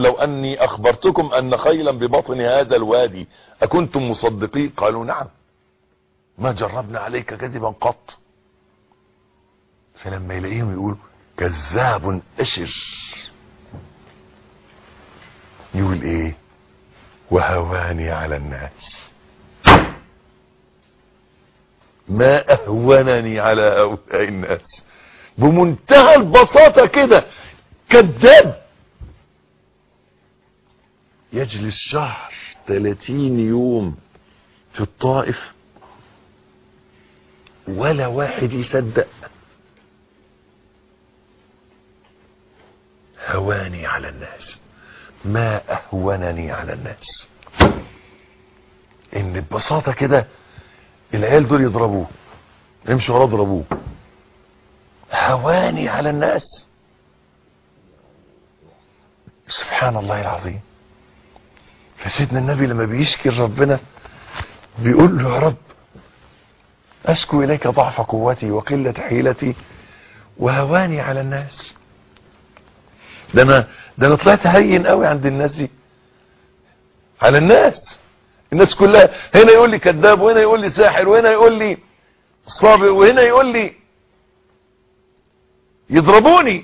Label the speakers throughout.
Speaker 1: لو اني اخبرتكم ان خيلا ببطن هذا الوادي اكنتم مصدقين قالوا نعم ما جربنا عليك كذبا قط فلما يلاقيهم يقولوا كذاب اشر يقول ايه وهواني على الناس ما اهونني على هؤلاء الناس بمنتهى البساطة كده كذاب يجلس شهر 30 يوم في الطائف ولا واحد يصدق هواني على الناس ما اهونني على الناس ان ببساطة كده العيال دول يضربوه يمشوا وراه يضربوه هواني على الناس سبحان الله العظيم فسيدنا النبي لما بيشكي ربنا بيقول له يا رب أشكو إليك ضعف قوتي وقلة حيلتي وهواني على الناس ده أنا ده أنا طلعت هين قوي عند الناس دي على الناس الناس كلها هنا يقول لي كذاب وهنا يقول لي ساحر وهنا يقول لي صابر وهنا يقول لي يضربوني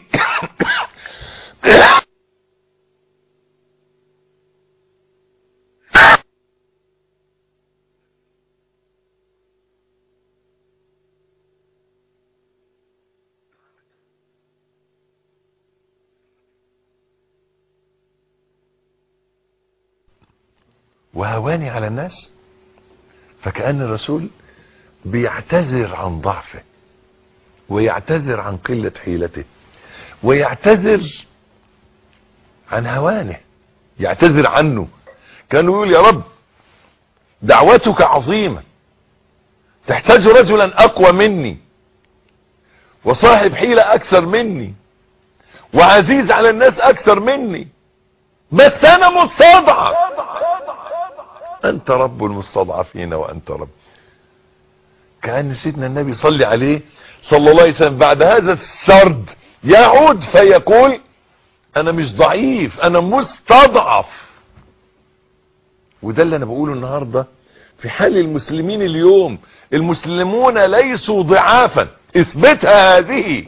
Speaker 1: وهواني على الناس فكأن الرسول بيعتذر عن ضعفه ويعتذر عن قلة حيلته ويعتذر عن هوانه يعتذر عنه كان يقول يا رب دعوتك عظيمة تحتاج رجلا اقوى مني وصاحب حيلة اكثر مني وعزيز على الناس اكثر مني بس انا مستضعف انت رب المستضعفين وانت رب كأن سيدنا النبي صلي عليه صلى الله عليه وسلم بعد هذا السرد يعود فيقول انا مش ضعيف انا مستضعف وده اللي انا بقوله النهاردة في حال المسلمين اليوم المسلمون ليسوا ضعافا اثبتها هذه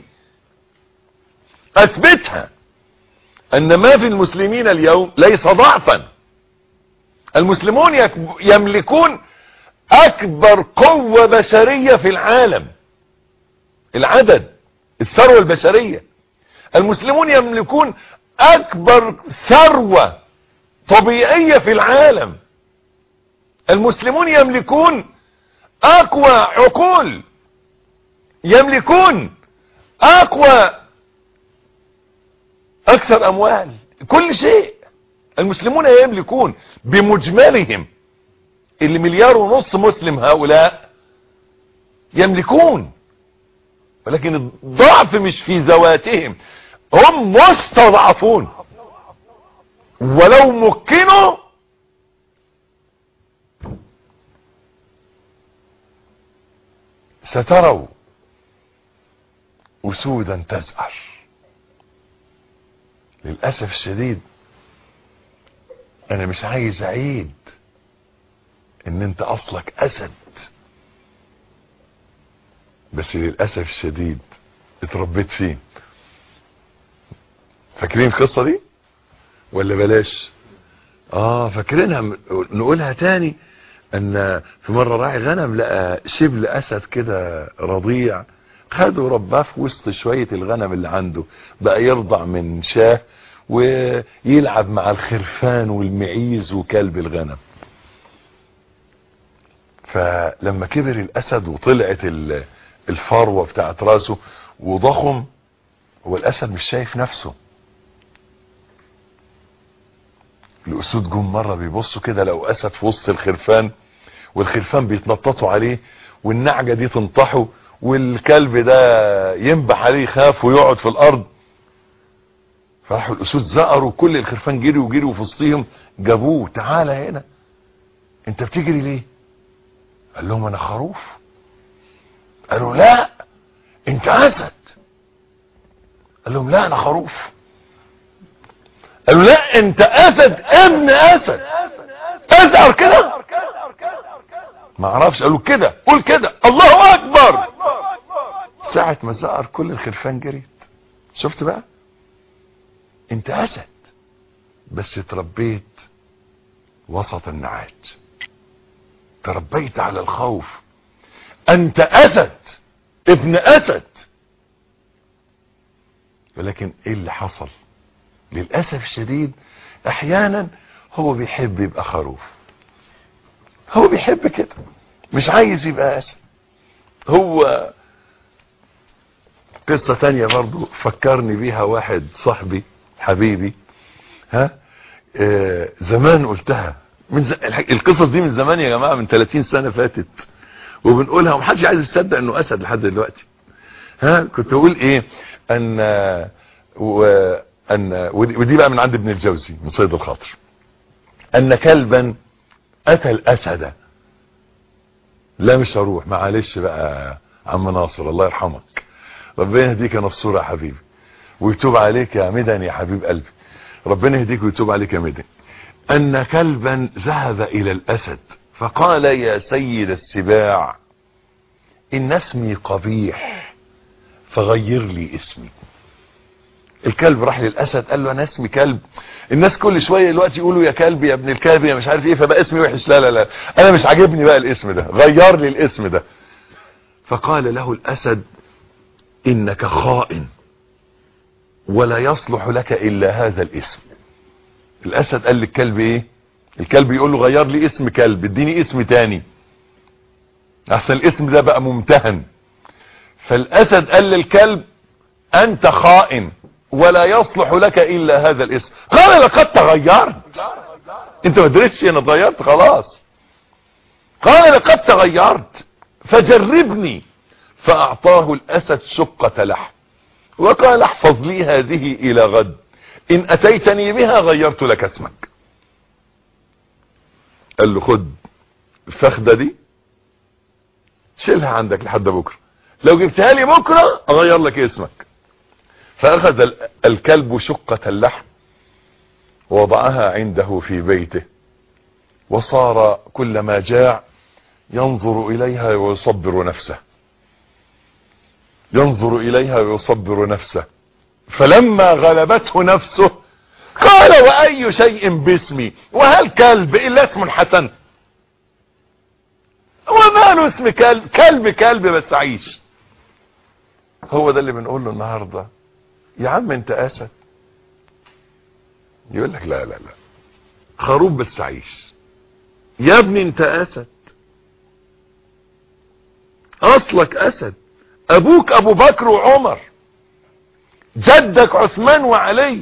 Speaker 1: اثبتها ان ما في المسلمين اليوم ليس ضعفا المسلمون يملكون اكبر قوة بشرية في العالم العدد الثروة البشرية المسلمون يملكون اكبر ثروة طبيعية في العالم المسلمون يملكون اقوى عقول يملكون اقوى اكثر اموال كل شيء المسلمون يملكون بمجملهم اللي مليار ونص مسلم هؤلاء يملكون ولكن الضعف مش في ذواتهم هم مستضعفون ولو مكنوا ستروا أسودا تزأر للأسف الشديد أنا مش عايز أعيد إن أنت أصلك أسد بس للأسف الشديد اتربيت فين فاكرين القصة دي ولا بلاش اه فاكرينها نقولها تاني ان في مرة راعي غنم لقى شبل اسد كده رضيع خده رباه في وسط شوية الغنم اللي عنده بقى يرضع من شاه ويلعب مع الخرفان والمعيز وكلب الغنم فلما كبر الاسد وطلعت الفروة بتاعت راسه وضخم هو الاسد مش شايف نفسه الاسود جم مرة بيبصوا كده لو اسد في وسط الخرفان والخرفان بيتنططوا عليه والنعجة دي تنطحه والكلب ده ينبح عليه يخاف ويقعد في الارض فراحوا الاسود زقروا كل الخرفان جري وجري في وسطهم جابوه تعالى هنا انت بتجري ليه قال لهم انا خروف قالوا لا انت اسد قال لهم لا انا خروف قالوا لا انت اسد ابن اسد ازعر كده ما اعرفش قالوا كده قول كده الله اكبر ساعة ما زعر كل الخرفان جريت شفت بقى انت اسد بس تربيت وسط النعاج تربيت على الخوف انت اسد ابن اسد ولكن ايه اللي حصل للاسف الشديد احيانا هو بيحب يبقى خروف هو بيحب كده مش عايز يبقى اسد هو قصة تانية برضو فكرني بيها واحد صاحبي حبيبي ها آه زمان قلتها من ز... القصص دي من زمان يا جماعة من 30 سنة فاتت وبنقولها ومحدش عايز يصدق انه اسد لحد دلوقتي ها كنت اقول ايه ان وان ودي بقى من عند ابن الجوزي من صيد الخاطر ان كلبا اتى الاسد لا مش هروح معلش بقى عم ناصر الله يرحمك ربنا يهديك يا نصور يا حبيبي ويتوب عليك يا مدن يا حبيب قلبي ربنا يهديك ويتوب عليك يا مدن ان كلبا ذهب الى الاسد فقال يا سيد السباع ان اسمي قبيح فغير لي اسمي الكلب راح للاسد قال له انا اسمي كلب الناس كل شويه دلوقتي يقولوا يا كلب يا ابن الكلب يا مش عارف ايه فبقى اسمي وحش لا لا لا انا مش عاجبني بقى الاسم ده غير لي الاسم ده فقال له الاسد انك خائن ولا يصلح لك الا هذا الاسم الاسد قال للكلب ايه الكلب يقول له غير لي اسم كلب اديني اسم تاني احسن الاسم ده بقى ممتهن فالاسد قال للكلب انت خائن ولا يصلح لك الا هذا الاسم قال لقد تغيرت انت ما درستش انا اتغيرت خلاص قال لقد تغيرت فجربني فاعطاه الاسد شقة لحم وقال احفظ لي هذه الى غد ان اتيتني بها غيرت لك اسمك قال له خد الفخدة دي شيلها عندك لحد بكرة لو جبتها لي بكرة اغير لك اسمك فاخذ الكلب شقة اللحم ووضعها عنده في بيته وصار كلما جاع ينظر اليها ويصبر نفسه ينظر اليها ويصبر نفسه فلما غلبته نفسه قال واي شيء باسمي وهل كلب الا اسم حسن وما له اسم كلب كلب كلب بس عيش هو ده اللي بنقول له النهارده يا عم انت اسد يقول لك لا لا لا خروف بس عيش يا ابني انت اسد اصلك اسد ابوك ابو بكر وعمر جدك عثمان وعلي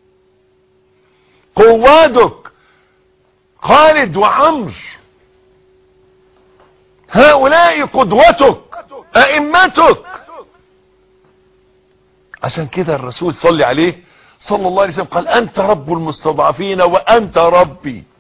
Speaker 1: قوادك خالد وعمر هؤلاء قدوتك ائمتك عشان كده الرسول صلى عليه صلى الله عليه وسلم قال انت رب المستضعفين وانت ربي